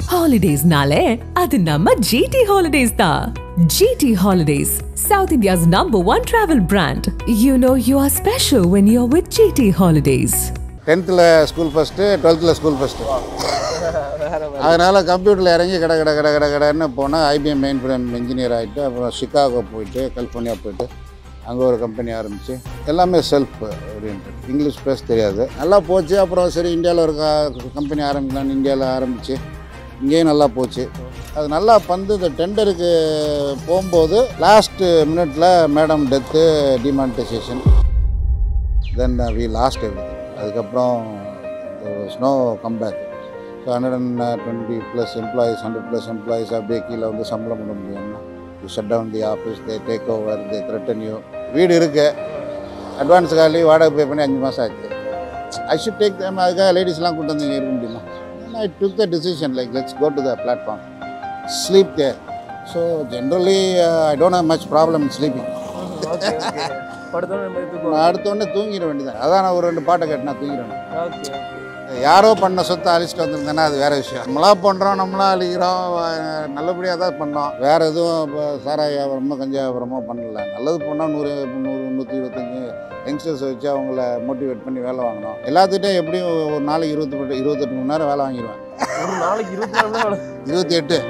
ஹாலிடேஸ்னாலே அது நம்ம ஜிடி ஹாலிடேஸ் தான் GT holidays south India's number one travel brand you know you are special when you are with GT holidays டென்த்தில் school first டுவெல்த்தில் school first அதனால் கம்ப்யூட்டரில் இறங்கி கட கட கட கட கடன்னு போனால் ஐபிஎம் மெயின் ஃப்ரேம் இன்ஜினியர் ஆகிட்டு அப்புறம் சிகாகோ போயிட்டு கலிஃபோர்னியா போயிட்டு அங்கே ஒரு கம்பெனி ஆரம்பித்து எல்லாமே செல்ஃப் ஓரியன்ட் இங்கிலீஷ் பேச தெரியாது நல்லா போச்சு அப்புறம் சரி இந்தியாவில் ஒரு கம்பெனி ஆரம்பிக்கலாம்னு இந்தியாவில் ஆரம்பித்து இங்கேயும் நல்லா போச்சு அது நல்லா வந்து இந்த டெண்டருக்கு போகும்போது லாஸ்ட் மினிட்ல madam death demonetisation then we lost every அதுக்கப்புறம் snow comeback so hundred and twenty plus employees hundred plus employees அப்படியே கீழே வந்து சம்பளம் பண்ண முடியும்னா you shut down the office they take over they threaten you வீடு இருக்கு அட்வான்ஸ் காலி வாடகை பே பண்ணி அஞ்சு மாதம் ஆச்சு ஐ ஷுட் டேக் தேம் அதுக்காக லேடிஸ்லாம் கூட்டு வந்து இங்கே இருக்க முடியுமா I took the decision like let's go to the platform sleep there so generally I don't have much problem sleeping okay okay படுத்தோன்னு நம்ம இதுக்கு நான் அடுத்தோடனே தூங்கிட வேண்டியதான் அதான் நான் ஒரு ரெண்டு பாட்டை கேட்டினா தூங்கிடுவேன் ஓகே ஓகே யாரோ பண்ண சொத்தை அழிச்சிட்டு வந்திருந்தேன்னா அது வேற விஷயம் நம்மளா பண்ணுறோம் நம்மளா அழிக்கிறோம் அஹ் நல்லபடியாக தான் பண்ணோம் வேற எதுவும் இப்போ சாராய வியாபாரமோ கஞ்சா வியாபாரமோ பண்ணல நல்லது பண்ணால் நூறு நூறு நூற்றி இருபத்தஞ்சி யங்ஸ்டர்ஸ் வச்சு அவங்கள மோட்டிவேட் பண்ணி வேலை வாங்கணும் எல்லாத்துக்கிட்டையும் எப்படியும் ஒரு நாளைக்கு இருபத்தி இருபத்தெட்டு மணி நேரம் வேலை வாங்கிடுவேன் ஒரு நாளைக்கு இருபத்தி நாலு மணி நேரம் இருபத்தி எட்டு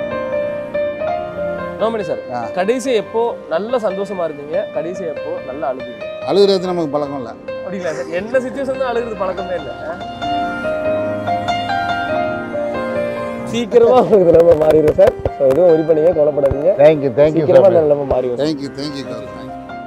நோமணி சார் ஆ. கடைசி எப்போ நல்ல சந்தோஷமா இருந்தீங்க கடைசி எப்போ நல்ல அழுகுங்க அழுகிறது நமக்கு பழக்கம் இல்லை அப்படிங்களா சார் எந்த சுச்சுவேஷன் தான் அழுகுறது பழக்கமே இல்லை சீக்கிரமா உங்களுக்கு நிலைமை மாறிடும் சார் ஸோ எதுவும் ஒரி பண்ணீங்க கவலைப்படாதீங்க தேங்க்யூ தேங்க்யூ சீக்கிரமா அந்த நிலைமை மாறிடும் தேங்க்யூ தேங்க்யூ தேங்க்யூ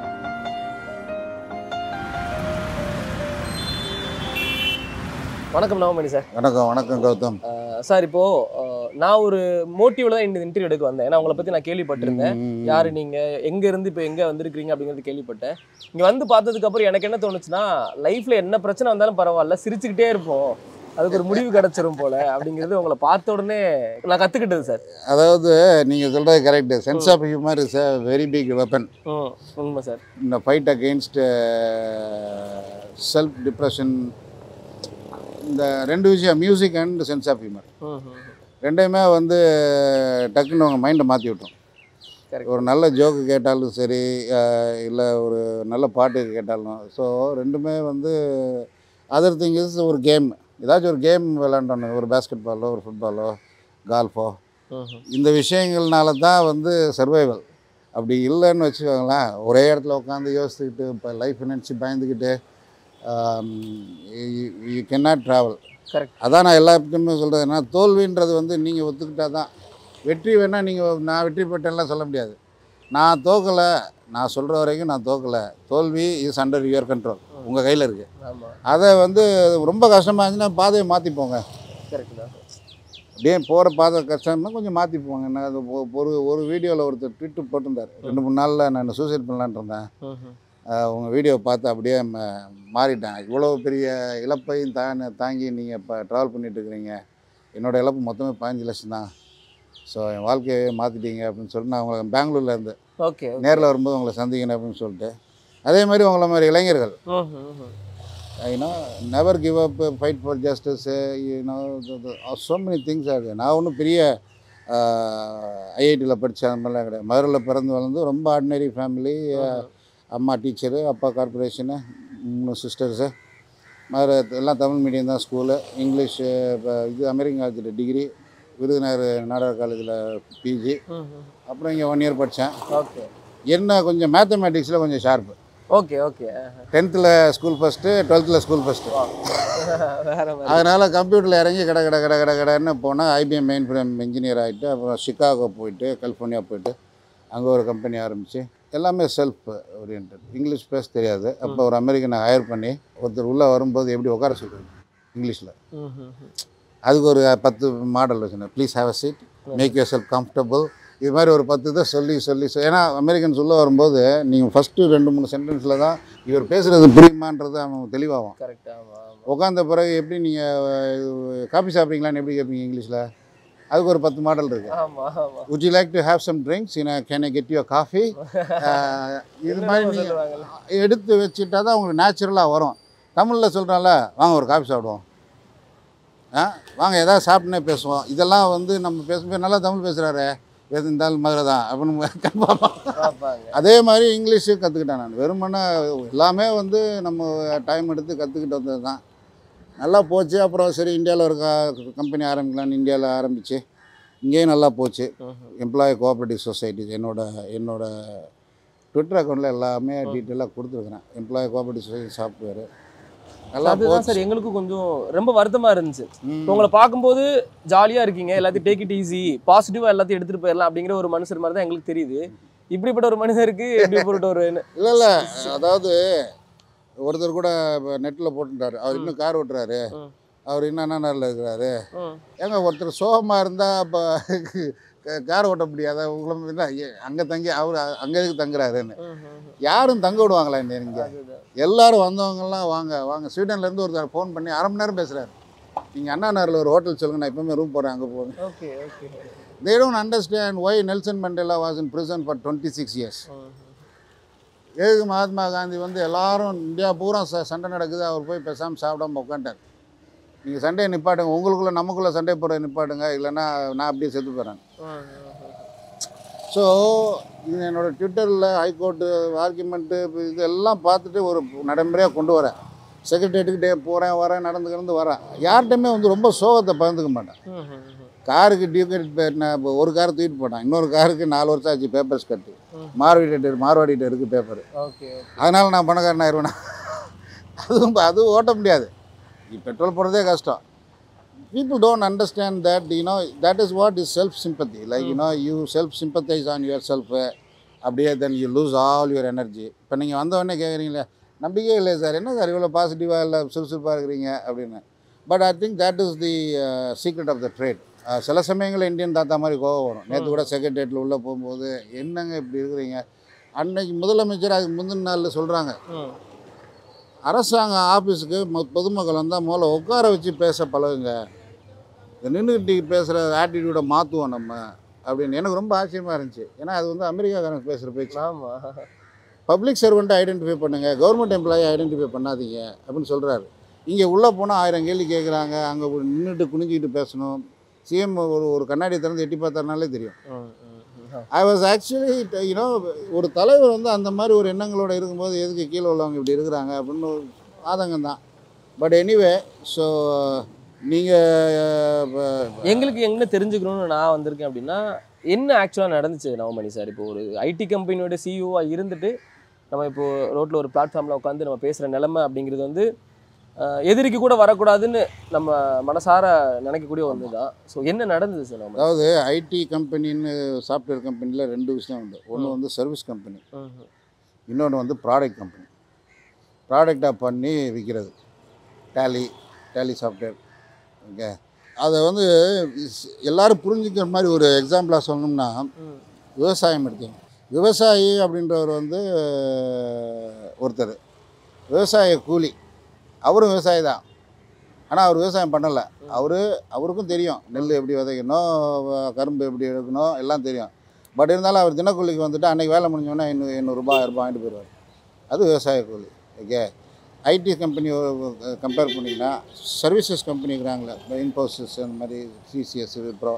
வணக்கம் நவமணி சார் வணக்கம் வணக்கம் கௌதம் சார் இப்போ அஹ், நான் ஒரு மோட்டிவ்ல தான் இந்த இன்டர்வியூ எடுக்க வந்தேன் ஏன்னா உங்களை பத்தி நான் கேள்விப்பட்டிருந்தேன் ம், யாரு நீங்க எங்க இருந்து இப்போ எங்க வந்திருக்கீங்க அப்படிங்கிறது கேள்விப்பட்டேன் இங்க வந்து பார்த்ததுக்கு அப்புறம் எனக்கு என்ன தோணுச்சுன்னா லைஃப்ல என்ன பிரச்சனை வந்தாலும் பரவாயில்ல சிரிச்சுக்கிட்டே இருப்போம் அதுக்கு ஒரு முடிவு கிடைச்சிரும் போல அப்படிங்கிறது உங்களை பார்த்த உடனே நான் கத்துக்கிட்டது சார் அதாவது நீங்கள் சொல்கிறது correct sense of humour is a very big weapon ம் உண்மை சார் இந்த ஃபைட் அகெயின்ஸ்ட் செல்ஃப் டிப்ரெஷன் இந்த ரெண்டு விஷயம் music and sense of humour ம் ம் ரெண்டையுமே வந்து டக்குன்னு உங்கள் மைண்டை மாற்றி விட்டோம் Correct. ஒரு நல்ல ஜோக்கு கேட்டாலும் சரி இல்லை ஒரு நல்ல பாட்டு கேட்டாலும் ஸோ ரெண்டுமே வந்து அதர் திங் இஸ் ஒரு கேம் ஏதாச்சும் ஒரு கேம் விளாண்டோன்னு ஒரு பேஸ்கெட் பாலோ ஒரு ஃபுட்பாலோ கால்ஃபோ ம் இந்த விஷயங்கள்னால தான் வந்து சர்வைவல் அப்படி இல்லைன்னு வச்சுக்கோங்களேன் ஒரே இடத்துல உட்காந்து யோசிச்சுக்கிட்டு இப்போ லைஃப் நினச்சி பயந்துக்கிட்டு யூ cannot ட்ராவல் கரெக்ட் அதான் நான் எல்லாத்துக்குமே சொல்கிறது என்ன தோல்வின்றது வந்து நீங்கள் ஒத்துக்கிட்டா தான் வெற்றி வேணால் நீங்கள் நான் வெற்றி பெற்றேன்லாம் சொல்ல முடியாது நான் தோக்கலை நான் சொல்கிற வரைக்கும் நான் தோக்கலை தோல்வி இஸ் அண்டர் யுவர் கண்ட்ரோல் உங்கள் கையில் இருக்குது ஆமா அதை வந்து ரொம்ப கஷ்டமாக இருந்துச்சுன்னா பாதையை மாற்றி போங்க கரெக்ட் தான் அப்படியே போகிற பாதை கஷ்டம்னா கொஞ்சம் மாற்றி போங்க நான் அது ஒ- ஒரு ஒரு வீடியோவில் ஒருத்தர் ட்விட்டு போட்டிருந்தார் ரெண்டு மூணு நாளில் நான் சூசைட் பண்ணலான்னு இருந்தேன் ம் ம் உங்கள் வீடியோவை பார்த்து அப்படியே ம- மாறிட்டேன் இவ்வளோ பெரிய இழப்பையும் தா தாங்கி நீங்கள் இப்போ ட்ராவல் பண்ணிட்டு இருக்கிறீங்க என்னோடய இழப்பு மொத்தமே பதினஞ்சு லட்சம் தான் ஸோ என் வாழ்க்கையை மாற்றிட்டீங்க அப்படின்னு சொல்லிட்டு நான் உங்களை பெங்களூர்ல இருந்து ஓகே நேரில் வரும்போது உங்களை சந்திக்கணும் அப்படின்னு சொல்லிட்டு அதே மாதிரி உங்களை மாதிரி இளைஞர்கள் ம் ம் ம் you know never give up fight for justice you know so many things ஆகுது நான் ஒன்றும் பெரிய ஐஐடியில் படித்த அந்த மாதிரிலாம் கிடையாது மதுரையில் பிறந்து வளர்ந்து ரொம்ப ஆர்டினரி ஃபேமிலி அம்மா டீச்சரு அப்பா கார்பரேஷனு மூணு சிஸ்டர்ஸு மதுரை எல்லாம் தமிழ் மீடியம் தான் ஸ்கூலு இங்கிலீஷ் இப்போ இது அமெரிக்கன் காலேஜில் டிகிரி விருதுநகர் நாடக காலேஜில் பிஜி ம் ம் அப்புறம் இங்கே ஒன் இயர் படித்தேன் ஓகே என்ன கொஞ்சம் மேத்தமேட்டிக்ஸில் கொஞ்சம் ஷார்ப்பு ஓகே ஓகே டென்த்தில் ஸ்கூல் ஃபஸ்ட்டு டுவெல்த்தில் ஸ்கூல் ஃபஸ்ட்டு வேற மாதிரி அதனால் கம்ப்யூட்டரில் இறங்கி கட கட கட கட கடன்னு போனால் ஐபிஎம் மெயின் ஃப்ரேம் இன்ஜினியர் ஆகிட்டு அப்புறம் சிகாகோ போயிட்டு கலிஃபோர்னியா போயிட்டு அங்கே ஒரு கம்பெனி ஆரம்பித்து எல்லாமே செல்ஃப் ஓரியன்ட் இங்கிலீஷ் பேச தெரியாது அப்போ ஒரு அமெரிக்கனை ஹையர் பண்ணி ஒருத்தர் உள்ளே வரும்போது எப்படி உட்கார சொல்கிறது இங்கிலீஷில் ம் ம் ம் அதுக்கு ஒரு பத்து மாடல் வச்சுருந்தேன் please have a seat make yourself comfortable இது மாதிரி ஒரு பத்து இதை சொல்லி சொல்லி சொ- ஏன்னா அமெரிக்கன்ஸ் உள்ளே வரும்போது நீங்கள் ஃபஸ்ட்டு ரெண்டு மூணு சென்டென்ஸில் தான் இவர் பேசுகிறது புரியுமான்றது அவன் தெளிவாகும் கரெக்ட் ஆமா ஆமா உட்காந்த பிறகு எப்படி நீங்கள் காஃபி சாப்பிட்றீங்களான்னு எப்படி கேட்பீங்க இங்கிலீஷில் அதுக்கு ஒரு பத்து மாடல் இருக்குது ஆமா ஆமா would you like to have some drinks in can I get you coffee இது மாதிரி என்னென்னமோ நீங்கள் சொல்லுவாங்கல்ல. எடுத்து வச்சுட்டா தான் உங்களுக்கு நேச்சுரலாக வரும் தமிழில் சொல்கிறோம்ல வாங்க ஒரு காஃபி சாப்பிடுவோம் ஆ வாங்க ஏதாவது சாப்பிட்டுனே பேசுவோம் இதெல்லாம் வந்து நம்ம பேசும்போது நல்லா தமிழ் பேசுகிறாரு எது இருந்தாலும் மதுரை தான் அப்படின்னு கன்ஃபார்மாக பார்ப்பாங்க அதே மாதிரி இங்கிலீஷும் கற்றுக்கிட்டேன் நான் வெறுமனே எல்லாமே வந்து நம்ம டைம் எடுத்து கற்றுக்கிட்டு வந்தது தான் நல்லா போச்சு அப்புறம் சரி இந்தியாவில் ஒரு கம்பெனி ஆரம்பிக்கலாம்னு இந்தியாவில் ஆரம்பித்து இங்கேயும் நல்லா போச்சு எம்ப்ளாயி கோஆப்ரேட்டிவ் சொசைட்டி என்னோட என்னோட ட்விட்டர் அக்கௌண்ட்டில் எல்லாமே டீட்டெயிலாக கொடுத்துருக்குறேன் எம்ப்ளாயி கோஆப்ரேட்டிவ் சொசைட்டி சாஃப்ட்வேர் நல்லா அதுதான் போச்சு சார் எங்களுக்கும் கொஞ்சம் ரொம்ப வருத்தமா இருந்துச்சு ம். இப்போ உங்களை பார்க்கும்போது ஜாலியா இருக்கீங்க எல்லாத்தையும் டேக் இட் ஈஸி பாசிட்டிவா எல்லாத்தையும் எடுத்துட்டு போயிடலாம் அப்படிங்கிற ஒரு மனுஷர் மாதிரி தான் எங்களுக்கு தெரியுது இப்படிப்பட்ட ஒரு மனிதருக்கு இப்படிப்பட்ட ஒரு இல்லை இல்லை அதாவது ஒருத்தர் கூட நெட்டில் போட்டுட்டாரு அவர் இன்னும் கார் ஓட்டுறாரு ம். அவர் இன்னும் அண்ணாநகரில் இருக்கிறாரு ம், ஏங்க ஒருத்தர் சோகமாக இருந்தால் இப்போ கார் ஓட்ட முடியாத உங்களை அங்கே தங்கி அவர் அங்கே எதுக்கு தங்குறாருன்னு ம், ம், ம். யாரும் தங்க விடுவாங்களா இந்த இங்கே அதுதான். எல்லாரும் வந்தவங்கலாம் வாங்க வாங்க ஸ்வீடன்லேருந்து ஒருத்தர் ஃபோன் பண்ணி அரை மணி நேரம் பேசுகிறாரு நீங்கள் அண்ணா நகரில் ஒரு ஹோட்டல் சொல்லுங்க நான் எப்பவுமே ரூம் போகிறேன் அங்கே போங்க okay okay they don't understand why Nelson Mandela was in prison for twenty six years ம், ம். ஏது மகாத்மா காந்தி வந்து எல்லாரும் இந்தியா பூரா ச சண்டை நடக்குது அவர் போய் பேசாமல் சாப்பிடாம உட்காந்துட்டார் நீங்கள் சண்டையை நிப்பாட்டுங்க உங்களுக்குள்ளே நமக்குள்ளே சண்டை போடுற நிப்பாட்டுங்க இல்லைன்னா நான் அப்படியே செத்து போகிறேன் ம், ம், ம். ஸோ இது என்னோடய ட்விட்டரில் ஹைகோர்ட்டு ஆர்குமெண்ட்டு இது எல்லாம் பார்த்துட்டு ஒரு நடைமுறையாக கொண்டு வரேன் செக்ரட்டரியேட்டுக்கு டே போகிறேன் வரேன் நடந்து கிடந்து வரேன் யார்கிட்டையுமே வந்து ரொம்ப சோகத்தை பகிர்ந்துக்க மாட்டேன் ம், ம், ம். காருக்கு டியூக்கெட் நான் இப்போ ஒரு கார் தூக்கிட்டு போட்டேன் இன்னொரு காருக்கு நாலு வருஷம் ஆச்சு பேப்பர்ஸ் கட்டு ம். மார்வாடிட்டு மார்வாடிட்டு இருக்குது பேப்பர் ஓகே ஓகே அதனால் நான் பணக்காரன் ஆயிடுவேனா அதுவும் அதுவும் ஓட்ட முடியாது பெட்ரோல் போடுறதே கஷ்டம் people don't understand that you know that is what is self sympathy like you know you self sympathize on yourself uh, அப்படியே then you lose all your energy இப்போ நீங்கள் வந்தவொடனே கேட்குறீங்களே நம்பிக்கையே இல்லை சார் என்ன சார் இவ்வளோ பாசிட்டிவாக இல்லை சுறுசுறுப்பாக இருக்கிறீங்க அப்படின்னு but I think that is the secret of the trade சில சமயங்களில் இந்தியன் தாத்தா மாதிரி கோவம் வரும் நேற்று கூட செக்ரட்டரியேட்டில் உள்ளே போகும்போது என்னங்க இப்படி இருக்கிறீங்க அன்னைக்கு முதலமைச்சர் அதுக்கு முந்தின நாளில் சொல்கிறாங்க ம் அரசாங்க ஆஃபீஸுக்கு மொ- பொதுமக்கள் வந்தால் முதல்ல உட்கார வச்சு பேச பழகுங்க இந்த நின்றுக்கிட்டு பேசுகிற ஆட்டிடியூடை மாற்றுவோம் நம்ம அப்படின்னு எனக்கு ரொம்ப ஆச்சரியமாக இருந்துச்சு ஏன்னா அது வந்து அமெரிக்காக்காரங்க பேசுகிற பேச்சு ஆமா பப்ளிக் சர்வெண்ட்டை ஐடென்டிஃபை பண்ணுங்கள் கவர்மெண்ட் எம்ப்ளாயி ஐடென்டிஃபை பண்ணாதீங்க அப்படின்னு சொல்கிறாரு இங்கே உள்ளே போனால் ஆயிரம் கேள்வி கேட்குறாங்க அங்கே நின்றுட்டு குனிஞ்சிக்கிட்டு பேசணும் சிஎம் ஒரு ஒரு கண்ணாடி திறந்து எட்டி பார்த்தாருனாலே தெரியும் ம், ம், ம். ஐ வாஸ் ஆக்சுவலி யூனோ ஒரு தலைவர் வந்து அந்த மாதிரி ஒரு எண்ணங்களோட இருக்கும்போது எதுக்கு கீழே உள்ளவங்க இப்படி இருக்கிறாங்க அப்படின்னு ஒரு ஆதங்கம் தான் பட் எனிவே ஸோ நீங்கள் எங்களுக்கு என்ன தெரிஞ்சுக்கணும்னு நான் வந்திருக்கேன் அப்படின்னா என்ன ஆக்சுவலாக நடந்துச்சு நவமணி சார் இப்போ ஒரு ஐடி கம்பெனியோட சிஇஓவாக இருந்துட்டு நம்ம இப்போ ரோட்டில் ஒரு பிளாட்ஃபார்மில் உட்காந்து நம்ம பேசுகிற நிலைமை அப்படிங்கிறது வந்து அஹ், எதிரிக்கு கூட வரக்கூடாதுன்னு நம்ம மனசார நினைக்கக்கூடிய ஒன்று தான் ஸோ என்ன நடந்தது சார் நம்ம அதாவது ஐடி கம்பெனின்னு சாஃப்ட்வேர் கம்பெனியில் ரெண்டு விஷயம் உண்டு ஒன்று வந்து சர்வீஸ் கம்பெனி இன்னொன்று வந்து ப்ராடக்ட் கம்பெனி ப்ராடக்டாக பண்ணி விற்கிறது டேலி டேலி சாஃப்ட்வேர் ஓகே அதை வந்து இஸ்- எல்லாரும் புரிஞ்சுக்கிற மாதிரி ஒரு எக்ஸாம்பிளாக சொல்லணும்னா ம். விவசாயம் எடுத்தீங்க விவசாயி அப்படின்றவர் வந்து அஹ், ஒருத்தர் விவசாய கூலி அவரும் விவசாயி தான் ஆனால் அவர் விவசாயம் பண்ணலை அவர் அவருக்கும் தெரியும் நெல் எப்படி விதைக்கணும் வ- கரும்பு எப்படி எடுக்கணும் எல்லாம் தெரியும் பட் இருந்தாலும் அவர் தினக்கூலிக்கு வந்துட்டு அன்றைக்கி வேலை முடிஞ்சோடனே எண்ணூறு எண்ணூறுபா ஆயிரரூபா வாங்கிட்டு போயிடுவார் அது விவசாய கூலி ஓகே ஐடி கம்பெனி கம்பேர் பண்ணிங்கன்னா சர்வீசஸ் கம்பெனி இருக்கிறாங்களே இன்ஃபோசிஸ் அந்த மாதிரி சிசிஎஸ் விப்ரோ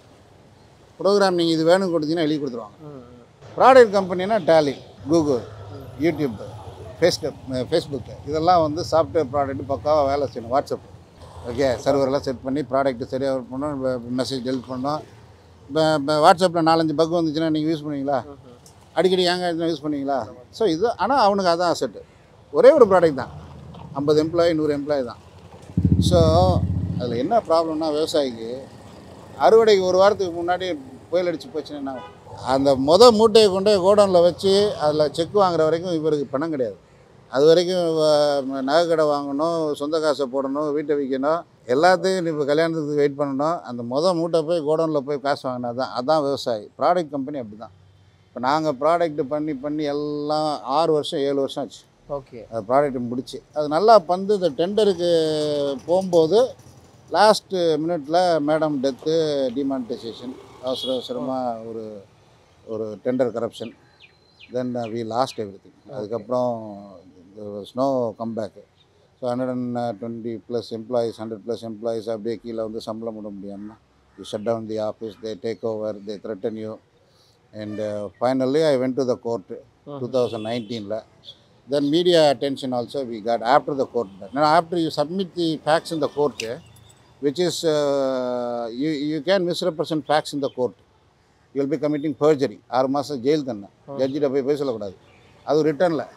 ப்ரோக்ராம் நீங்கள் இது வேணும் கொடுத்தீங்கன்னா எழுதி கொடுத்துருவாங்க ம், ப்ராடக்ட் கம்பெனினா Tally Google YouTube Facebook Facebook இதெல்லாம் வந்து சாஃப்ட்வேர் ப்ராடக்ட் பக்காவாக வேலை செய்யணும் வாட்ஸ்அப் ஓகே சர்வரெல்லாம் செட் பண்ணி ப்ராடக்ட் சரியாக ஒர்க் பண்ணணும் மெசேஜ் டெலிட் பண்ணணும் இப்போ வாட்ஸ்அப்பில் நாலஞ்சு பக் வந்துச்சுன்னா நீங்கள் யூஸ் பண்ணுவீங்களா அடிக்கடி ஏங்க யூஸ் பண்ணுவீங்களா ஸோ இது ஆனால் அவனுக்கு அதான் அசெட்டு ஒரே ஒரு ப்ராடக்ட் தான் ஐம்பது எம்ப்ளாயி நூறு எம்ப்ளாயி தான் ஸோ அதில் என்ன ப்ராப்ளம்னா விவசாயிக்கு அறுவடைக்கு ஒரு வாரத்துக்கு முன்னாடி புயல் அடிச்சு போச்சுன்னா என்ன ஆகும்? அந்த மொத மூட்டையை கொண்டு போய் கோடவுனில் வச்சு அதில் செக் வாங்குற வரைக்கும் இவருக்கு பணம் கிடையாது அது வரைக்கும் வ- நகை கடை வாங்கணும் சொந்த காசை போடணும் வீட்டை விற்கணும் எல்லாத்தையும் இப்போ கல்யாணத்துக்கு வெயிட் பண்ணணும் அந்த மொத மூட்டை போய் கோடவுனில் போய் காசு வாங்கினா தான் அதான் விவசாயி ப்ராடக்ட் கம்பெனி அப்படி தான் இப்போ நாங்கள் ப்ராடக்ட் பண்ணி பண்ணி எல்லாம் ஆறு வருஷம் ஏழு வருஷம் ஆச்சு ஓகே அது ப்ராடக்ட் முடிச்சு அது நல்லா வந்து இந்த டெண்டருக்கு போகும்போது லாஸ்ட்டு மினிட்ல மேடம் டெத்து டிமானிட்டைசேஷன் அவசர அவசரமாக ஒரு ஒரு tender corruption then we lost everything அதுக்கப்புறம் snow comeback so hundred and twenty plus employees hundred plus employees அப்படியே கீழே வந்து சம்பளம் விட முடியாமல் you shut down the office they take over they threaten you and finally I went to the court two thousand நைன்டீனில் then media attention also we got after the court now after you submit the facts in the court which is uh, you, you can misrepresent facts in the court you will be committing perjury ஆறு மாதம் jail தானே ஜட்ஜிட்ட போய் போய் சொல்லக்கூடாது அது ரிட்டர்னில்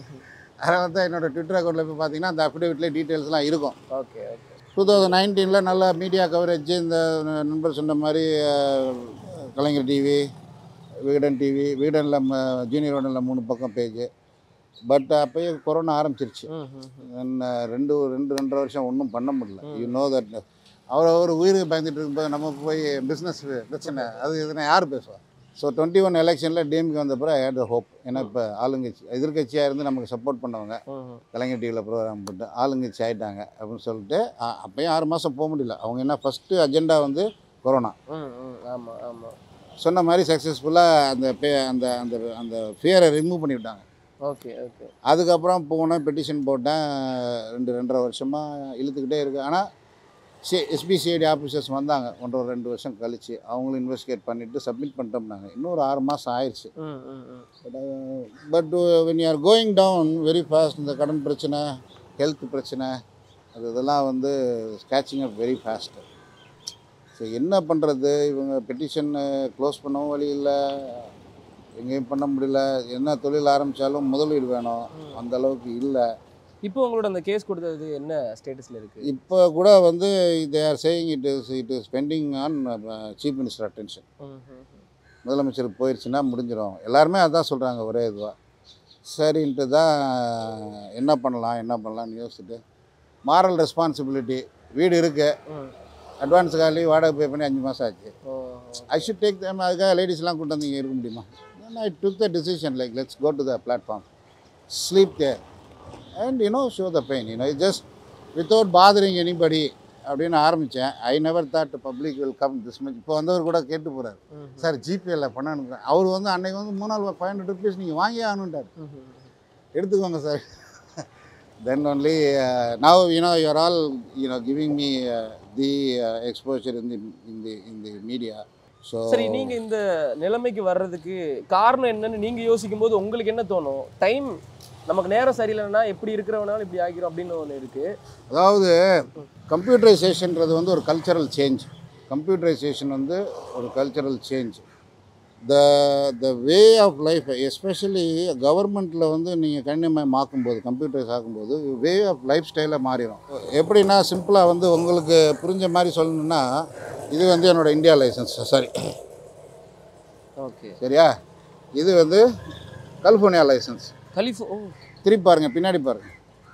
அதனால தான் என்னோட ட்விட்டர் அக்கௌண்ட்டில் போய் பார்த்தீங்கன்னா அந்த அஃபிடேவிட்லேயே டீட்டெயில்ஸ்லாம் இருக்கும் ஓகே ஓகே டூ தௌசண்ட் நைன்டீனில் நல்லா மீடியா கவரேஜ் இந்த நண்பர் சொன்ன மாதிரி அஹ், கலைஞர் டிவி விகடன் டிவி விகடனில் ஜூனியர் விகடனில் மூணு பக்கம் பேஜ் பட் அப்போயே கொரோனா ஆரம்பிச்சிருச்சு Then, uh, ரெண்டு ரெண்டு ரெண்டரை வருஷம் ஒன்றும் பண்ண முடியல யூ நோ தட் அவர் அவர் உயிருக்கு பயந்துட்டு இருக்கும்போது நம்ம போய் பிஸ்னஸ் பிரச்சனை அது இதுனா யார் பேசுவா ஸோ டுவெண்ட்டி ஒன் எலெக்ஷனில் டிஎம்கே வந்த பிறகு ஹேட் ஹோப் ஏன்னா இப்போ ஆளுங்கட்சி எதிர்க்கட்சியாக இருந்து நமக்கு சப்போர்ட் பண்ணவங்க கலைஞர் டிவியில் ப்ரோக்ராம் போட்டு ஆளுங்கட்சி ஆயிட்டாங்க அப்படின்னு சொல்லிட்டு அ- அப்பயும் ஆறு மாதம் போக முடியல அவங்க என்ன ஃபஸ்ட்டு அஜெண்டா வந்து கொரோனா ஆமா ஆமா சொன்ன மாதிரி சக்ஸஸ்ஃபுல்லாக அந்த பே அந்த அந்த அந்த ஃபியரை ரிமூவ் பண்ணிவிட்டாங்க ஓகே ஓகே அதுக்கப்புறம் போனேன் பெட்டிஷன் போட்டேன் ரெண்டு ரெண்டரை வருஷமாக இழுத்துக்கிட்டே இருக்கு ஆனால் சி எஸ்பிசிஐடி ஆஃபீஸர்ஸ் வந்தாங்க ஒன்றரை ரெண்டு வருஷம் கழிச்சு அவங்களும் இன்வெஸ்டிகேட் பண்ணிவிட்டு சப்மிட் பண்ணிட்டோம்னாங்க இன்னும் ஒரு ஆறு மாதம் ஆயிடுச்சு ம் ம் ம் but when you are going down very fast இந்த கடன் பிரச்சனை ஹெல்த் பிரச்சனை அது இதெல்லாம் வந்து catching up very fast so என்ன பண்ணுறது இவங்க பெட்டிஷன் க்ளோஸ் பண்ணவும் வழி இல்லை எங்கேயும் பண்ண முடியல என்ன தொழில் ஆரம்பித்தாலும் முதலீடு வேணும் அந்த அளவுக்கு இல்லை இப்போ உங்களோட அந்த கேஸ் கொடுத்தது என்ன ஸ்டேட்டஸ்ல இருக்கு இப்போ கூட வந்து they are saying it is it is pending on chief minister attention ம், ம், ம். முதலமைச்சருக்கு போயிடுச்சுன்னா முடிஞ்சிடும் எல்லாருமே அதான் சொல்கிறாங்க ஒரே இதுவாக சரின்ட்டு தான் என்ன பண்ணலாம் என்ன பண்ணலாம்னு யோசிச்சுட்டு மாரல் ரெஸ்பான்சிபிலிட்டி வீடு இருக்குது ம். அட்வான்ஸ் காலி வாடகை பே பண்ணி அஞ்சு மாதம் ஆச்சு ஓ ஐ ஷுட் டேக் தம் அதுக்காக லேடிஸ்லாம் கூட்டு வந்து இங்கே இருக்க முடியுமா I took the decision like let's go to the platform sleep there and you know show the pain you know just without bothering anybody அப்படின்னு ஆரம்பித்தேன் I never thought public will come this much இப்போ வந்தவர் கூட கேட்டு போகிறார் ம், சார் ஜிபேயில் பண்ண அனுப்புகிறேன் அவர் வந்து அன்னைக்கு வந்து மூணாள் ஃபைவ் ஹண்ட்ரட் ருபீஸ் நீங்கள் வாங்கி ஆகணுன்ட்டார் ம், ம். எடுத்துக்கோங்க sir then only now you know you're all you know giving me the exposure in the in the in the media so சரி நீங்க இந்த நிலைமைக்கு வர்றதுக்கு காரணம் என்னன்னு நீங்க யோசிக்கும் போது உங்களுக்கு என்ன தோணும் டைம் நமக்கு நேரம் சரியில்லைன்னா எப்படி இருக்கிறவனாலும் இப்படி ஆகிரும் அப்படின்னு ஒன்று இருக்கு அதாவது கம்ப்யூட்டரைசேஷன்றது வந்து ஒரு கல்ச்சரல் சேஞ்ச் கம்ப்யூட்டரைசேஷன் வந்து ஒரு cultural change the the way of life especially கவர்மெண்ட்டில் வந்து நீங்கள் கணினிமயமாக்கும்போது கம்ப்யூட்டரைஸ் ஆக்கும்போது வே ஆஃப் லைஃப் ஸ்டைலை மாறிடும் எப்படின்னா சிம்பிளாக வந்து உங்களுக்கு புரிஞ்ச மாதிரி சொல்லணுன்னா இது வந்து என்னோட இந்தியா லைசன்ஸ் சாரி ஓகே சரியா இது வந்து கலிஃபோர்னியா லைசன்ஸ் கலிஃபோ ஓ திருப்பி பாருங்கள் பின்னாடி பாருங்கள்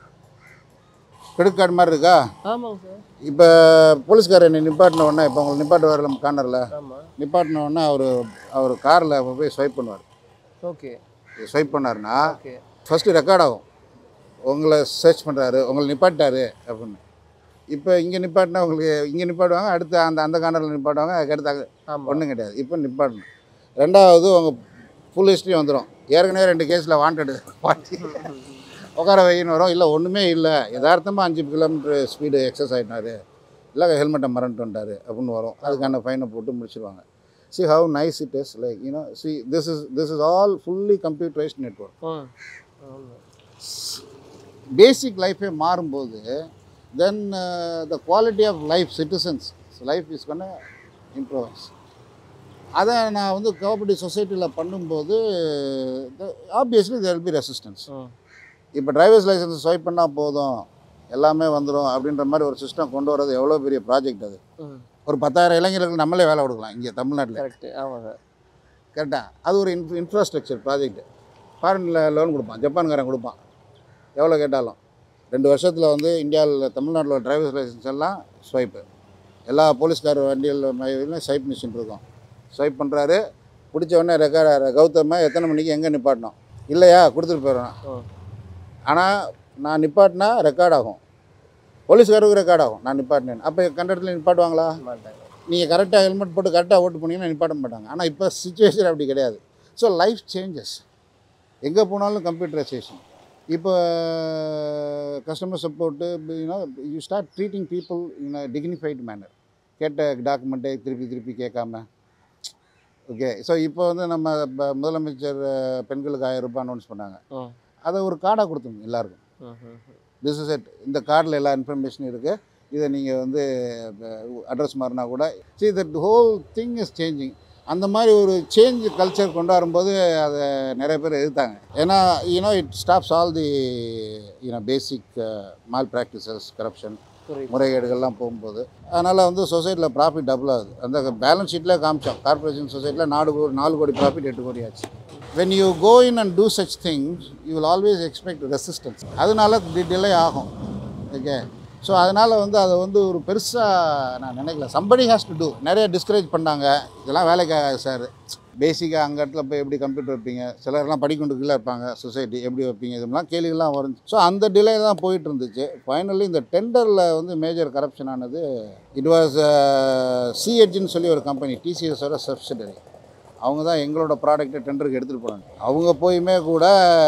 கிரெடிட் கார்டு மாதிரி இருக்கா ஆமாங்க சார் இப்போ போலீஸ்காரர் என்னை நிப்பாட்டின உடனே இப்போ உங்களுக்கு நிப்பாட்டு வரல கார்னரில் ஆமா நிப்பாட்டின உடனே அவர் அவர் காரில் போய் ஸ்வைப் பண்ணுவார் ஓகே ஸ்வைப் பண்ணாருன்னா ஓகே ஃபஸ்ட்டு ரெக்கார்ட் ஆகும் உங்களை சர்ச் பண்ணுறாரு உங்களை நிப்பாட்டாரு அப்படின்னு இப்போ இங்கே நிப்பாட்டினா உங்களுக்கு இங்கே நிப்பாட்டுவாங்க அடுத்து அந்த அந்த கார்னரில் நிப்பாட்டுவாங்க அதுக்கு அடுத்து ஆமா ஒன்றும் கிடையாது இப்போ நிப்பாட்டணும் ரெண்டாவது உங்கள் ஃபுல் ஹிஸ்ட்ரி வந்துடும் ஏற்கனவே ரெண்டு கேஸில் வாண்டடு பாட்டி உட்கார வைன்னு வரும் இல்லை ஒன்றுமே இல்லை யதார்த்தமாக அஞ்சு கிலோமீட்டர் ஸ்பீடு எக்ஸஸ் ஆகிட்டாரு இல்லை ஹெல்மெட்டை மறந்துட்டு வந்துட்டாரு அப்படின்னு வரும் அதுக்கான ஃபைனை போட்டு முடிச்சிருவாங்க see how nice it is like you know see this is this is all fully computerized network ம் ஆமா. பேசிக் லைஃபே மாறும்போது then the quality of life citizens life is பண்ண இம்ப்ரூவைஸ் அதை நான் வந்து கோஆபரேட்டிவ் சொசைட்டியில் பண்ணும்போது obviously there will be resistance ம் இப்போ டிரைவர்ஸ் லைசன்ஸ் ஸ்வைப் பண்ணால் போதும் எல்லாமே வந்துடும் அப்படின்ற மாதிரி ஒரு சிஸ்டம் கொண்டு வரது எவ்வளோ பெரிய ப்ராஜெக்ட் அது ம் ஒரு பத்தாயிரம் இளைஞர்களுக்கு நம்மளே வேலை கொடுக்கலாம் இங்கே தமிழ்நாட்டில் கரெக்ட் ஆமா சார் கரெக்டாக அது ஒரு இன்ஃப் இன்ஃப்ராஸ்ட்ரக்சர் ப்ராஜெக்ட் ஃபாரினில் லோன் கொடுப்பான் ஜப்பான்காரன் கொடுப்பான் எவ்வளோ கேட்டாலும் ரெண்டு வருஷத்தில் வந்து இந்தியாவில் தமிழ்நாட்டில் டிரைவர்ஸ் லைசன்ஸ் எல்லாம் ஸ்வைப்பு எல்லா போலீஸ்கார் வண்டியில் ஸ்வைப் மிஷின் இருக்கும் ஸ்வைப் பண்ணுறாரு பிடிச்ச உடனே ரெக்கார்ட் கௌதம எத்தனை மணிக்கு எங்கே நிப்பாட்டணும் இல்லையா கொடுத்துட்டு போயிடுவேன் ம் ஆனால் நான் நிப்பாட்டினா ரெக்கார்ட் ஆகும் போலீஸ்காருக்கு ரெக்கார்ட் ஆகும் நான் நிப்பாட்டினேன் அப்போ கண்ட இடத்துல நிப்பாட்டுவாங்களா மாட்டாங்க நீங்கள் கரெக்டாக ஹெல்மெட் போட்டு கரெக்டாக ஓட்டு போனீங்கன்னா நிப்பாட்ட மாட்டாங்க ஆனால் இப்போ சுச்சுவேஷன் அப்படி கிடையாது ஸோ லைஃப் சேஞ்சஸ் எங்கே போனாலும் கம்ப்யூட்டரைசேஷன் இப்போ customer support you know you start treating people in a dignified manner கேட்ட டாக்குமெண்ட்டை திருப்பி திருப்பி கேட்காம ஓகே ஸோ இப்போ வந்து நம்ம ப- முதலமைச்சர் அஹ், பெண்களுக்கு ஆயிரம் ரூபாய் அனௌன்ஸ் பண்ணாங்க ம். அதை ஒரு கார்டாக கொடுத்தோங்க எல்லாருக்கும் ம், ம், ம். திஸ் இஸ் எட் இந்த கார்டில் எல்லா இன்ஃபர்மேஷனும் இருக்குது இதை நீங்கள் வந்து அட்ரஸ் மாறினா கூட see that whole thing is changing அந்த மாதிரி ஒரு சேஞ்ச் கல்ச்சர் கொண்டு வரும்போது அதை நிறைய பேர் எதிர்த்தாங்க ஏன்னா you know it stops all the you know basic malpractices corruption புரியுது முறைகேடுகள்லாம் போகும்போது அதனால் வந்து சொசைட்டியில் ப்ராஃபிட் டபுள் ஆகுது அந்த பேலன்ஸ் ஷீட்டில் காமிச்சோம் கார்பரேஷன் சொசைட்டியில் நாலு கோடி நாலு கோடி ப்ராஃபிட் எட்டு கோடி ஆச்சு when you go in and do such things you will always expect resistance அதனால டிலே ஆகும் ஓகே ஸோ அதனால் வந்து அதை வந்து ஒரு பெருசாக நான் நினைக்கல சம்படி ஹேஸ் டு டூ நிறைய டிஸ்கரேஜ் பண்ணாங்க இதெல்லாம் வேலைக்காக சார் பேசிக்காக அங்கே இடத்துல போய் எப்படி கம்ப்யூட்டர் வைப்பீங்க சிலர்லாம் படிக்கொண்டு கீழே இருப்பாங்க சொசைட்டி எப்படி வைப்பீங்க இதெல்லாம் கேள்விகள்லாம் வரும் ஸோ அந்த டிலே தான் போயிட்டு இருந்துச்சு ஃபைனலி இந்த டெண்டரில் வந்து மேஜர் கரப்ஷன் ஆனது இட் வாஸ் சிஹெச்னு சொல்லி ஒரு கம்பெனி டிசிஎஸோட சப்சிடரி அவங்க தான் எங்களோட ப்ராடக்ட்டை டெண்டருக்கு எடுத்துகிட்டு போனாங்க அவங்க போயுமே கூட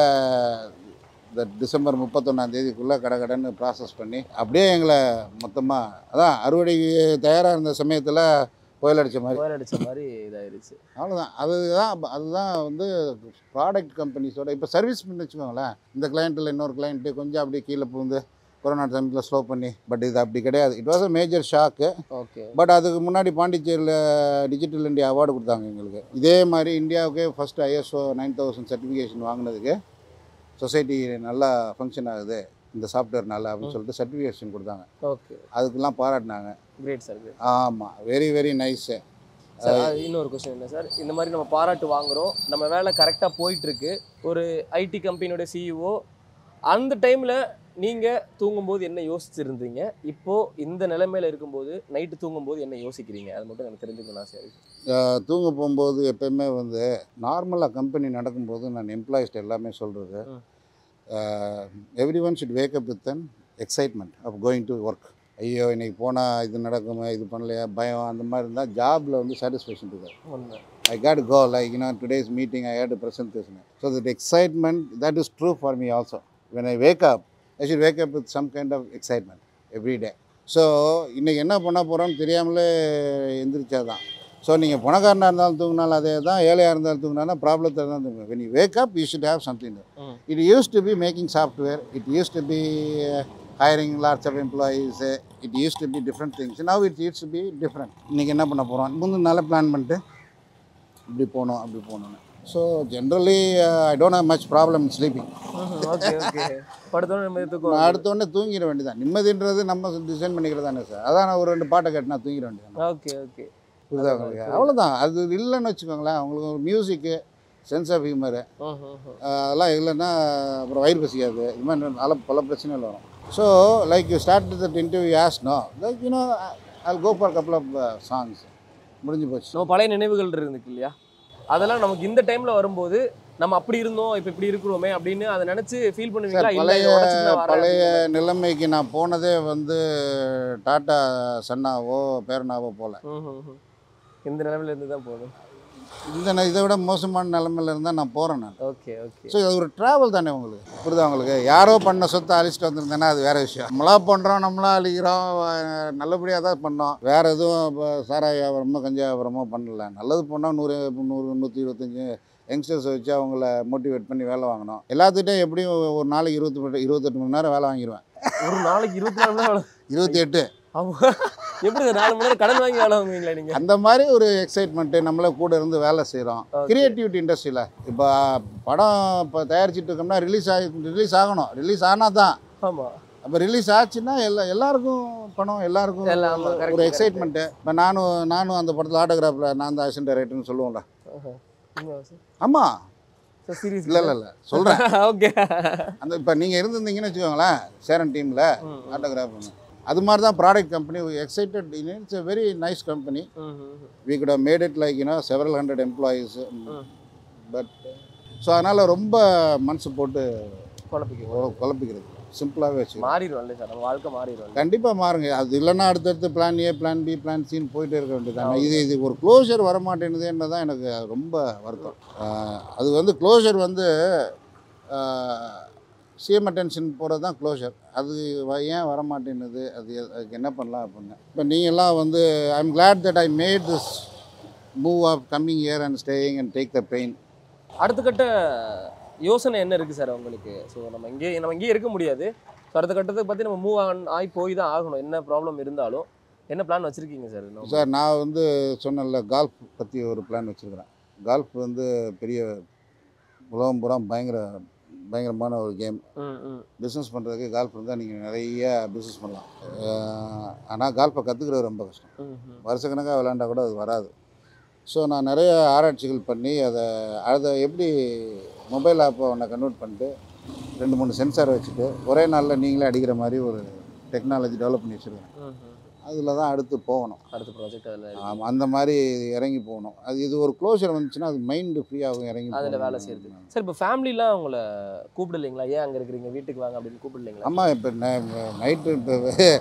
இந்த டிசம்பர் முப்பத்தொன்னாம் தேதிக்குள்ளே கடை கடைன்னு ப்ராசஸ் பண்ணி அப்படியே எங்களை மொத்தமாக அதான் அறுவடைக்கு தயாராக இருந்த சமயத்தில் புயல் அடித்த மாதிரி புயல் அடிச்ச மாதிரி இதாயிருச்சு அவ்வளோதான் அதுதான் அதுதான் வந்து ப்ராடக்ட் கம்பெனிஸோட இப்போ சர்வீஸ் பண்ணி வச்சுக்கோங்களேன் இந்த கிளைண்ட்டில் இன்னொரு கிளைண்ட்டு கொஞ்சம் அப்படியே கீழே பூந்து கொரோனா டைமில் ஸ்லோ பண்ணி பட் இது அப்படி கிடையாது it was a major shock okay but அதுக்கு முன்னாடி பாண்டிச்சேரியில் டிஜிட்டல் இந்தியா அவார்டு கொடுத்தாங்க எங்களுக்கு இதே மாதிரி இந்தியாவுக்கே first ISO nine thousand certification வாங்கினதுக்கு சொசைட்டி நல்லா ஃபங்க்ஷன் ஆகுது இந்த சாஃப்ட்வேர் நல்லா அப்படின்னு சொல்லிட்டு சர்டிஃபிகேஷன் கொடுத்தாங்க ஓகே அதுக்கெல்லாம் பாராட்டினாங்க கிரேட் சார் கிரேட் ஆமாம் வெரி வெரி நைஸு சார் அது இன்னொரு கொஸ்டின் என்ன சார் இந்த மாதிரி நம்ம பாராட்டு வாங்குறோம் நம்ம வேலை கரெக்டாக போயிட்டு இருக்கு ஒரு ஐடி கம்பெனியோட சிஇஓ அந்த டைமில் நீங்கள் தூங்கும்போது என்ன யோசிச்சிருந்தீங்க இப்போ இந்த நிலைமையில இருக்கும்போது நைட்டு தூங்கும்போது என்ன யோசிக்கிறீங்க அது மட்டும் எனக்கு தெரிஞ்சுக்கணும் ஆசையா இருக்கு தூங்க போகும்போது எப்பயுமே வந்து நார்மலாக கம்பெனி நடக்கும்போது நான் எம்ப்ளாயிஸ்ட் எல்லாமே சொல்கிறது ம். Everyone should wake up with an excitement of going to work ஐயோ இன்னைக்கு போனால் இது நடக்குமா இது பண்ணலையா பயம் அந்த மாதிரி இருந்தால் ஜாபில் வந்து சாட்டிஸ்ஃபேக்ஷன் இருக்காது ஒன்று I got to go, like, you know, today's meeting, I had to present this. So that excitement, that is true for me also. When I wake up, I should wake up with some kind of excitement every day. So இன்றைக்கி என்ன பண்ண போகிறோம்னு தெரியாமலே எந்திரிச்சா தான் so நீங்கள் பணக்காரனாக இருந்தாலும் தூங்கினாலும் அதே தான் ஏழையாக இருந்தாலும் தூங்கினாலும் ப்ராப்ளத்தை தான் தூங்கணும் when you wake up you should have something ம். It used to be making software it used to be hiring lots of employees it used to be different things now it used to be different இன்றைக்கி என்ன பண்ண போகிறோம் முந்தின நாளே plan பண்ணிட்டு இப்படி போகணும் அப்படி போகணும்னு so generally I don't have much problem in sleeping okay okay படுத்தோட நம்ம தூக்கம் நான் அடுத்தோடனே தூங்கிட வேண்டியதான் நிம்மதின்றது நம்ம டிசைன் பண்ணிக்கிறது தானே சார் அதான் நான் ஒரு ரெண்டு பாட்டை கேட்டினா தூங்கிட வேண்டியதான் ஓகே ஓகே புரியுதா உங்களுக்கு அவ்வளோதான் அது இல்லைன்னு வச்சுக்கோங்களேன் அவங்களுக்கு ஒரு மியூசிக்கு சென்ஸ் ஆஃப் ஹியூமரு அதெல்லாம் இல்லைன்னா அப்புறம் வயிறு பசிக்காது இது மாதிரி பல பல பிரச்சனைகள் வரும் so like you start that interview as no like you know I go for couple of songs முடிஞ்சு போச்சு நம்ம பழைய நினைவுகள் இருந்துக்கு இல்லையா அதெல்லாம் நமக்கு இந்த டைம்ல வரும்போது நம்ம அப்படி இருந்தோம் இப்போ இப்படி இருக்கிறோமே அப்படின்னு அதை நினைச்சு ஃபீல் பண்ணுவீங்களா இல்ல பழைய இதை உடைச்சிட்டு நான் வரேன் பழைய அப்படிங்கிற நிலைமைக்கு நான் போனதே வந்து டாட்டா சன்னாவோ பேரனாவோ போல மாதிரி. ம், ம், ம். இந்த நிலைமையில இருந்து தான் போகணும் இந்த ந- இதை விட மோசமான நிலைமையில இருந்தால் நான் போகிறேன் நான் ஓகே ஓகே ஸோ இது ஒரு ட்ராவல் தானே உங்களுக்கு புரியுதா உங்களுக்கு யாரோ பண்ண சொத்தை அழிச்சிட்டு வந்திருந்தேன்னா அது வேற விஷயம் நம்மளா பண்ணுறோம் நம்மளா அழிக்கிறோம் அஹ் நல்லபடியாக தான் பண்ணோம் வேறு எதுவும் இப்போ சாராய வியாபாரமோ கஞ்சா வியாபாரமோ பண்ணல நல்லது பண்ணால் நூறு நூறு நூற்றி இருபத்தஞ்சி யங்ஸ்டர்ஸை வச்சு அவங்கள மோட்டிவேட் பண்ணி வேலை வாங்கணும் எல்லாத்துக்கிட்டையும் எப்படியும் ஒரு நாளைக்கு இருபத்தி இருபத்தெட்டு மணி நேரம் வேலை வாங்கிடுவேன் ஒரு நாளைக்கு இருபத்தி நாலு மணி நேரம் இருபத்தி எட்டு ஆமா. எப்படி சார் நாலு மணி நேரம் கடன் வாங்கி வேலை வாங்குவீங்களா நீங்க அந்த மாதிரி ஒரு எக்ஸைட்மெண்ட்டு நம்மளே கூட இருந்து வேலை செய்கிறோம் Okay. கிரியேட்டிவிட்டி இண்டஸ்ட்ரியில் இப்போ படம் இப்போ தயாரிச்சிட்டு இருக்கோம்னா ரிலீஸ் ஆகி ரிலீஸ் ஆகணும் ரிலீஸ் ஆனால் தான் ஆமா அப்போ ரிலீஸ் ஆச்சுன்னா எல்லா எல்லாருக்கும் பணம் எல்லாருக்கும் எல்லாம் ஆமா, correct, ஒரு correct. எக்ஸைட்மெண்ட்டு இப்போ நானும் நானும் அந்த படத்தில் ஆட்டோகிராஃபில் நான் தான் ஆக்ஷன் டைரக்டர்னு சொல்லுவோம்ல ஆஹா. உண்மையா சார் ஆமாம் சார் சீரியஸ் இல்லை இல்லை இல்லை சொல்கிறேன் ஓகே அந்த இப்போ நீங்கள் இருந்திருந்தீங்கன்னு வச்சுக்கோங்களேன் சேரன் டீமில் ஆட்டோகிராஃப் அது மாதிரி தான் product company excited it's a very nice company we could have made it like you know several hundred employees but so அதனால் ரொம்ப மனசு போட்டு குழப்பிக்க கொ- குழப்பிக்கிறது சிம்பிளாகவே வச்சு மாறிடும் இல்லை சார் நம்ம வாழ்க்கை மாறிடும் கண்டிப்பாக மாறுங்க அது இல்லைன்னா அடுத்தடுத்து plan A plan B plan சின்னு போயிட்டே இருக்க வேண்டியது இது இது ஒரு க்ளோஷர் வர மாட்டேங்குதுன்னு தான் எனக்கு ரொம்ப வருத்தம் ஆஹ் அது வந்து க்ளோஷர் வந்து ஆஹ் சிஎம் அட்டென்ஷன் போகிறது தான் க்ளோஷர் அது வ- ஏன் வர மாட்டேன்னுது அது எ- அதுக்கு என்ன பண்ணலாம் அப்படின்னு இப்போ நீங்கள்லாம் வந்து I am glad that I made this move of coming here and staying and take the pain அடுத்த கட்ட யோசனை என்ன இருக்குது சார் உங்களுக்கு ஸோ நம்ம இங்கே நம்ம இங்கேயே இருக்க முடியாது ஸோ அடுத்த கட்டத்துக்கு பற்றி நம்ம மூவ் ஆன் ஆகி போய் தான் ஆகணும் என்ன ப்ராப்ளம் இருந்தாலும் என்ன பிளான் வச்சுருக்கீங்க சார் இன்னும்? சார் நான் வந்து சொன்னேன்ல கால்ஃப் பற்றி ஒரு பிளான் வச்சுருக்கிறேன் கால்ஃப் வந்து பெரிய உலகம் பூரா பயங்கர பயங்கரமான ஒரு கேம் ம் ம் பிஸ்னஸ் பண்ணுறதுக்கு கால்ஃப் இருந்தால் நீங்கள் நிறைய பிஸ்னஸ் பண்ணலாம் ஆனால் கால்ஃபை கற்றுக்கிறது ரொம்ப கஷ்டம் ம் ம் வருஷக்கணக்காக விளாண்டா கூட அது வராது ஸோ நான் நிறைய ஆராய்ச்சிகள் பண்ணி அதை அதை எப்படி மொபைல் ஆப்பை ஒன்றை கன்வெர்ட் பண்ணிட்டு ரெண்டு மூணு சென்சார் வச்சுட்டு ஒரே நாளில் நீங்களே அடிக்கிற மாதிரி ஒரு டெக்னாலஜி டெவலப் பண்ணி வச்சுருக்கேன் ம் ம் அதில் தான் அடுத்து போகணும் அடுத்த ப்ராஜெக்ட் அதில் ஆமாம் அந்த மாதிரி இறங்கி போகணும் அது இது ஒரு க்ளோஷர் வந்துச்சுன்னா அது மைண்டு ஃப்ரீயாகும் இறங்கி அதில் போகணும். வேலை செய்யுது சார் இப்போ ஃபேமிலிலாம் உங்களை கூப்பிடலைங்களா ஏன் அங்கே இருக்கிறீங்க வீட்டுக்கு வாங்க அப்படின்னு கூப்பிடலைங்களா ஆமாம் இப்போ நைட்டு இப்போ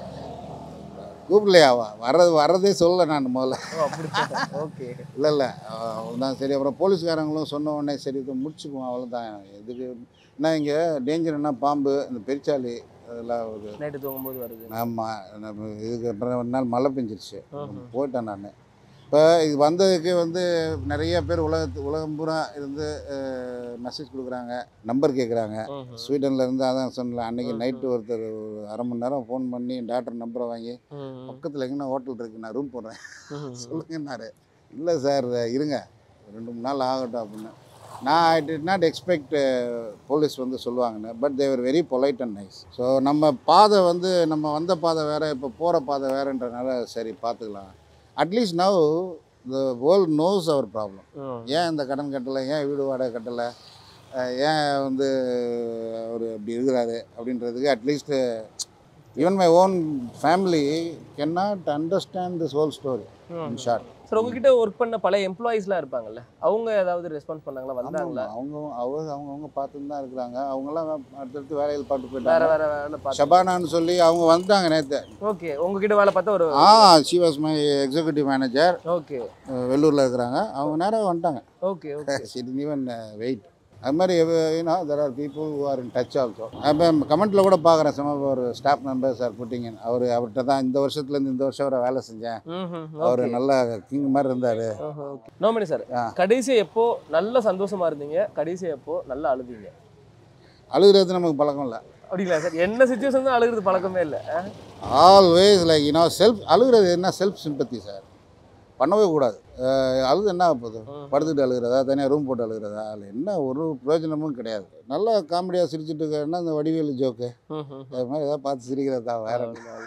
கூப்பிடலையா வ- வர்றது வர்றதே சொல்லலை நான் முதல்ல ஓ அப்படி ஓகே இல்லை இல்லை அவ்வளோதான் சரி அப்புறம் போலீஸ்காரங்களும் சொன்ன உடனே சரி இதை முடிச்சுக்குவோம் அவ்வளோதான் இதுக்கு என்ன இங்கே டேஞ்சர்னா பாம்பு இந்த பெருச்சாளி அதெல்லாம் ஒரு நைட்டு தூங்கும்போது வருது ஆமாம் நம்ம இதுக்கு அப்புறம் ஒரு நாள் மழை பெஞ்சிருச்சு ம்ஹும். போயிட்டேன் நான் இப்போ இது வந்ததுக்கு வந்து நிறைய பேர் உலகத்து உலகம் பூரா இருந்து மெசேஜ் கொடுக்குறாங்க நம்பர் கேட்குறாங்க ம் ம். ஸ்வீடன்ல இருந்து அதான் சொன்னல அன்னைக்கு ம், நைட்டு ஒருத்தர் ஒரு அரை மணி நேரம் ஃபோன் பண்ணி டாக்டர் நம்பரை வாங்கி ம் ம். பக்கத்தில் எங்கன்னா ஹோட்டல் இருக்கு நான் ரூம் போடுறேன் ம் ம். சொல்லுங்கன்னாரு இல்லை சார் இருங்க ரெண்டு மூணு நாள் ஆகட்டும் அப்படின்னு நான் I did not expect police வந்து சொல்லுவாங்கன்னு but they were very polite and nice so நம்ம பாதை வந்து நம்ம வந்த பாதை வேறு இப்போ போகிற பாதை வேறுன்றனால சரி பார்த்துக்கலாம் at least now the world knows our problem ம். ஏன் இந்த கடன் கட்டலை ஏன் வீடு வாடகை கட்டலை அஹ் ஏன் வந்து அவர் அப்படி இருக்கிறாரு அப்படின்றதுக்கு at least even my own family can not understand this whole story ம். இன் ஷார்ட் சார் உங்ககிட்ட ஒர்க் பண்ண பல எம்ப்ளாயிஸ்லாம் இருப்பாங்கல்ல அவங்க ஏதாவது ரெஸ்பான்ஸ் பண்ணாங்களா வந்தாங்களா அவங்க அவங்க அவங்கவுங்க பார்த்துட்டு தான் இருக்கிறாங்க அவங்களாம் அடுத்தடுத்து வேலையில் பார்த்து வேற போயிட்டாங்க வேற வேலை பார்த்து ஷபானான்னு சொல்லி அவங்க வந்தாங்க நேற்று ஓகே உங்ககிட்ட வேலை பார்த்தா ஒரு ஆ she was my executive manager okay வெள்ளூரில் இருக்கிறாங்க அவங்க நேராக வந்துட்டாங்க okay okay it even wait அது மாதிரி you know there are people who are in touch also அப்போ கமெண்ட்டில் கூட பார்க்குறேன் சம ஒரு ஸ்டாஃப் மெம்பர்ஸ் ஆர் புட்டிங் அவர் அவர்கிட்ட தான் இந்த வருஷத்துலேருந்து இந்த வருஷம் வரை வேலை செஞ்சேன் ம் அவர் நல்ல கிங் மாதிரி இருந்தார் நோமணி சார் ஆ. கடைசி எப்போ நல்ல சந்தோஷமா இருந்தீங்க கடைசி எப்போ நல்லா அழுதீங்க அழுகிறது நமக்கு பழக்கம் இல்லை அப்படிங்களா சார் என்ன சுச்சுவேஷன் தான் அழுகிறது பழக்கமே இல்லை ஆல்வேஸ் லைக் யூனோ செல்ஃப் அழுகிறது என்ன செல்ஃப் சிம்பத்தி சார் பண்ணவே கூடாது அஹ் அழுது என்ன ஆக போகுது படுத்துட்டு அழுகிறதா தனியாக ரூம் போட்டு அழுகிறதா அதில் என்ன ஒரு பிரயோஜனமும் கிடையாது நல்லா காமெடியாக சிரிச்சிட்டு இருக்கேன்னா அந்த வடிவேலு ஜோக்கு அது மாதிரி ஏதாவது பார்த்து சிரிக்கிறதா வேற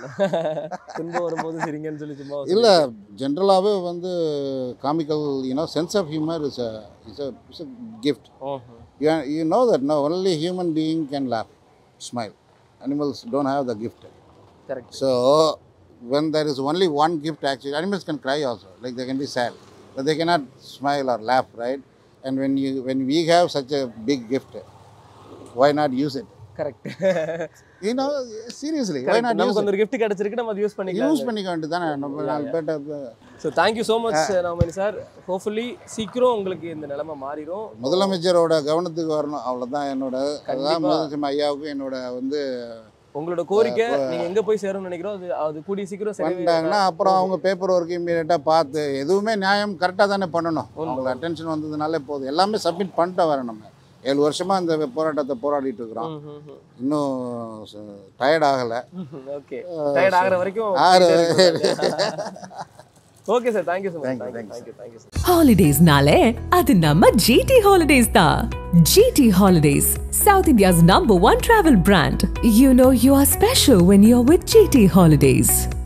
துன்பம் வரும்போது சிரிங்கன்னு சொல்லி சும்மா இல்லை ஜென்ரலாகவே வந்து comical you know sense of humour is a is a is a gift you you know that no only human being can laugh smile animals don't have the gift correct So when there is only one gift, actually, animals can cry also, like they can be sad, but they cannot smile or laugh, right? And when you when we have such a big gift, why not use it? Correct You know, seriously, why not use நமக்கு it? வந்து ஒரு gift கிடைச்சிருக்கு நம்ம அதை use பண்ணிக்கலாம் use பண்ணிக்க வேண்டியது தானே நம்ம நாலு பேர்ட்ட so thank you so much Ramani sir hopefully சீக்கிரம் உங்களுக்கு இந்த நிலைமை மாறிடும் முதலமைச்சரோட கவனத்துக்கு வரணும் அவ்வளோதான் என்னோட அதுதான் கண்டிப்பா. முதலமைச்சர் ஐயாவுக்கும் என்னோட வந்து உங்களோட கோரிக்கை நீங்க எங்க போய் சேரும்னு நினைக்கிறோம் அது அது கூடிய சீக்கிரம் சரி பண்ணிட்டாங்கன்னா அப்புறம் அவங்க பேப்பர் ஒர்க் இம்மீடியட்டாக பார்த்து எதுவுமே நியாயம் கரெக்டாக தானே பண்ணணும் அவங்களுக்கு அட்டென்ஷன் வந்ததுனாலே போதும் எல்லாமே சப்மிட் பண்ணிட்டு வரோம் நம்ம ஏழு வருஷமாக இந்த போராட்டத்தை போராடிட்டு இருக்கிறோம் இன்னும் டயர்ட் ஆகலை ஓகே டயர்ட் ஆகுற வரைக்கும் ஆறு okay sir thank you so much Thank you, thank you thank you, thank you thank you sir Holidays nale, அது நம்ம GT Holidays தான். GT Holidays, South India's number one travel brand. You know you are special when you're with GT Holidays.